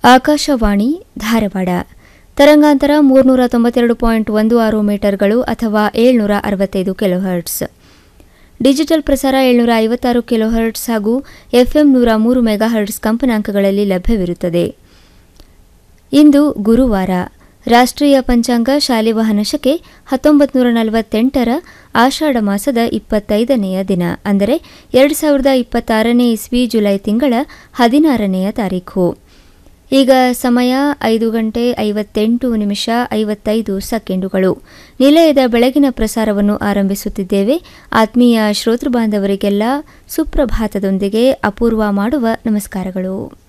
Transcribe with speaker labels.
Speaker 1: ಆಕಾಶವಾಣಿ ಧಾರವಾಡ ತರಂಗಾಂತರ ಮೂರ್ನೂರ ತೊಂಬತ್ತೆರಡು ಪಾಯಿಂಟ್ ಒಂದು ಆರು ಮೀಟರ್ಗಳು ಅಥವಾ ಏಳ್ನೂರ ಅರವತ್ತೈದು ಕಿಲೋಹರ್ಟ್ಸ್ ಡಿಜಿಟಲ್ ಪ್ರಸಾರ ಏಳ್ನೂರ ಐವತ್ತಾರು ಕಿಲೋಹರ್ಟ್ಸ್ ಹಾಗೂ ಎಫ್ಎಂ ನೂರ ಮೂರು ಮೆಗಾಹರ್ಟ್ಸ್ ಕಂಪನಾಂಕಗಳಲ್ಲಿ ಲಭ್ಯವಿರುತ್ತದೆ ಇಂದು ಗುರುವಾರ ರಾಷ್ಟ್ರೀಯ ಪಂಚಾಂಗ ಶಾಲಿವಾಹನ ಶಕೆ ಹತ್ತೊಂಬತ್ತು ನೂರ ನಲವತ್ತೆಂಟರ ಆಷಾಢ ಮಾಸದ ಇಪ್ಪತ್ತೈದನೆಯ ದಿನ ಅಂದರೆ ಎರಡು ಸಾವಿರದ ಇಪ್ಪತ್ತಾರನೇ ಇಸ್ವಿ ಜುಲೈ ತಿಂಗಳ ಹದಿನಾರನೆಯ ತಾರೀಖು ಈಗ ಸಮಯ ಐದು ಗಂಟೆ ಐವತ್ತೆಂಟು ನಿಮಿಷ ಐವತ್ತೈದು ಸೆಕೆಂಡುಗಳು ನಿಲಯದ ಬೆಳಗಿನ ಪ್ರಸಾರವನ್ನು ಆರಂಭಿಸುತ್ತಿದ್ದೇವೆ ಆತ್ಮೀಯ ಶ್ರೋತೃ ಬಾಂಧವರಿಗೆಲ್ಲ ಸುಪ್ರಭಾತದೊಂದಿಗೆ ಅಪೂರ್ವ ಮಾಡುವ ನಮಸ್ಕಾರಗಳು